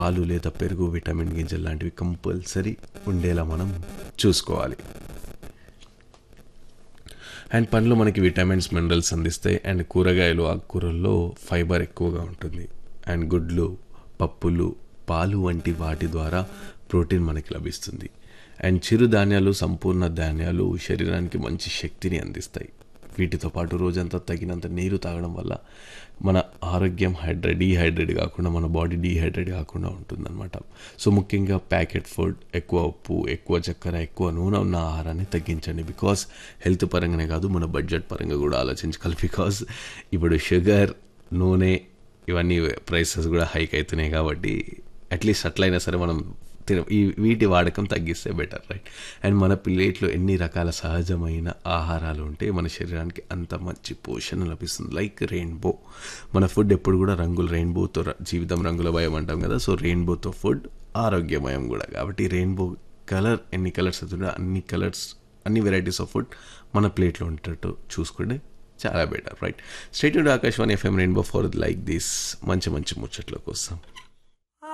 పాలు లేదా పెరుగు విటమిన్ గింజలు లాంటివి కంపల్సరీ ఉండేలా మనం చూసుకోవాలి అండ్ పండ్లు మనకి విటమిన్స్ మినరల్స్ అందిస్తాయి అండ్ కూరగాయలు ఆకుకూరల్లో ఫైబర్ ఎక్కువగా ఉంటుంది అండ్ గుడ్లు పప్పులు పాలు వంటి వాటి ద్వారా ప్రోటీన్ మనకి లభిస్తుంది అండ్ చిరుధాన్యాలు సంపూర్ణ ధాన్యాలు శరీరానికి మంచి శక్తిని అందిస్తాయి వీటితో పాటు రోజంతా తగినంత నీరు తాగడం వల్ల మన ఆరోగ్యం హైడ్రేట్ డీహైడ్రేట్ కాకుండా మన బాడీ డీహైడ్రేట్ కాకుండా ఉంటుందన్నమాట సో ముఖ్యంగా ప్యాకెట్ ఫుడ్ ఎక్కువ ఉప్పు ఎక్కువ చక్కెర ఎక్కువ నూనె ఉన్న ఆహారాన్ని తగ్గించండి బికాస్ హెల్త్ పరంగానే కాదు మన బడ్జెట్ పరంగా కూడా ఆలోచించుకోవాలి బికాస్ ఇప్పుడు షుగర్ నూనె ఇవన్నీ ప్రైసెస్ కూడా హైక్ అవుతున్నాయి కాబట్టి అట్లీస్ట్ అట్లయినా సరే మనం తిన ఈ వీటి వాడకం తగ్గిస్తే బెటర్ రైట్ అండ్ మన ప్లేట్లో ఎన్ని రకాల సహజమైన ఆహారాలు ఉంటే మన శరీరానికి అంత మంచి పోషణ లభిస్తుంది లైక్ రెయిన్బో మన ఫుడ్ ఎప్పుడు కూడా రంగులు రెయిన్బోతో ర- జీవితం రంగుల భయం అంటాం కదా సో రెయిన్బోతో ఫుడ్ ఆరోగ్యమయం కూడా కాబట్టి రెయిన్బో కలర్ ఎన్ని కలర్స్ అవుతుందో అన్ని కలర్స్ అన్ని వెరైటీస్ ఆఫ్ ఫుడ్ మన ప్లేట్లో ఉండేటట్టు చూసుకుంటే చాలా better right state Akashvani FM Rainbow for like this మంచి మంచి ముచ్చట్ల కోసం